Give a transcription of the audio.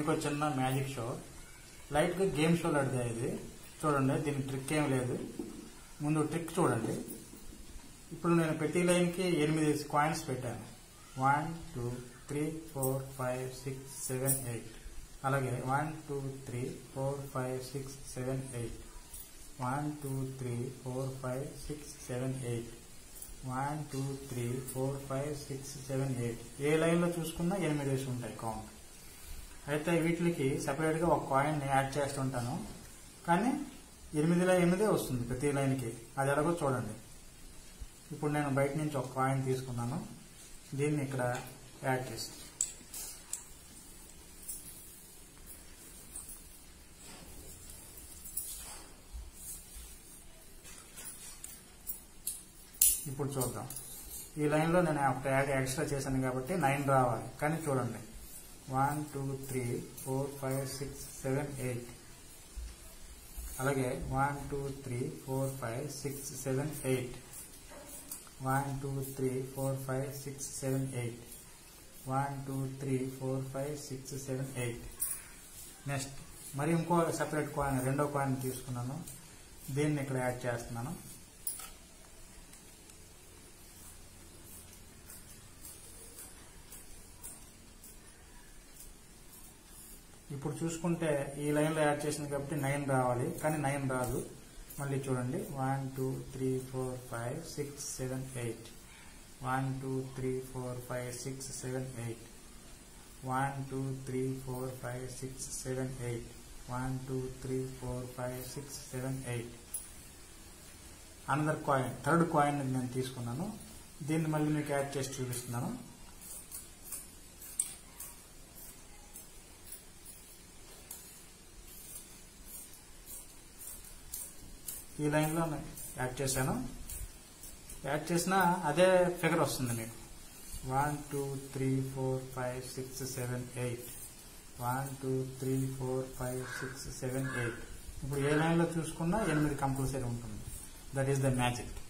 మీకు ఒక చిన్న మ్యాజిక్ షో లైట్గా గేమ్ షో లాంటిదే ఇది చూడండి దీనికి ట్రిక్ ఏం లేదు ముందు ట్రిక్ చూడండి ఇప్పుడు నేను ప్రతి లైన్కి ఎనిమిది కాయిన్స్ పెట్టాను one two three four five six seven eight అలాగే one two three four five six seven eight one two three four five six seven eight one two three four five six seven eight ఏ లైన్లో చూసుకున్నా ఎనిమిది వేసి ఉంటాయి count అయితే వీటికి సపరేట్గా ఒక కాయిన్ యాడ్ చేస్తుంటాను కానీ ఎనిమిదిలో ఎనిమిదే వస్తుంది ప్రతి లైన్కి అది ఎలాగో చూడండి ఇప్పుడు నేను బయట నుంచి ఒక కాయిన్ తీసుకున్నాను దీన్ని ఇక్కడ యాడ్ చేసి ఇప్పుడు చూద్దాం ఈ లైన్లో నేను ఒక యాడ్ ఎక్స్ట్రా చేశాను కాబట్టి నైన్ రావాలి కానీ చూడండి one two three four five six seven eight అలాగే one two three four five six seven eight one two three four five six seven eight one two three four five six seven eight next మరి ఇంకో separate coin రెండో coin తీసుకున్నాను దీన్ని ఇక్కడ add చేస్తున్నాను ఇప్పుడు చూసుకుంటే ఈ లైన్లో యాడ్ చేసింది కాబట్టి నైన్ రావాలి కానీ నైన్ రాదు మళ్ళీ చూడండి one two three four five six seven eight one two three four five six seven eight one two three four five six seven eight one two three four five six seven eight another coin third coin నేను తీసుకున్నాను దీన్ని మళ్ళీ మీకు add చేసి చూపిస్తున్నాను ఈ లైన్లో add చేశాను యాడ్ చేసిన అదే ఫిగర్ వస్తుంది మీకు one two three four five six seven eight one two three four five six seven eight ఇప్పుడు ఏ లైన్లో చూసుకున్నా ఎనిమిది కంపల్సరీ ఉంటుంది దట్ ఈస్ ద మ్యాజిక్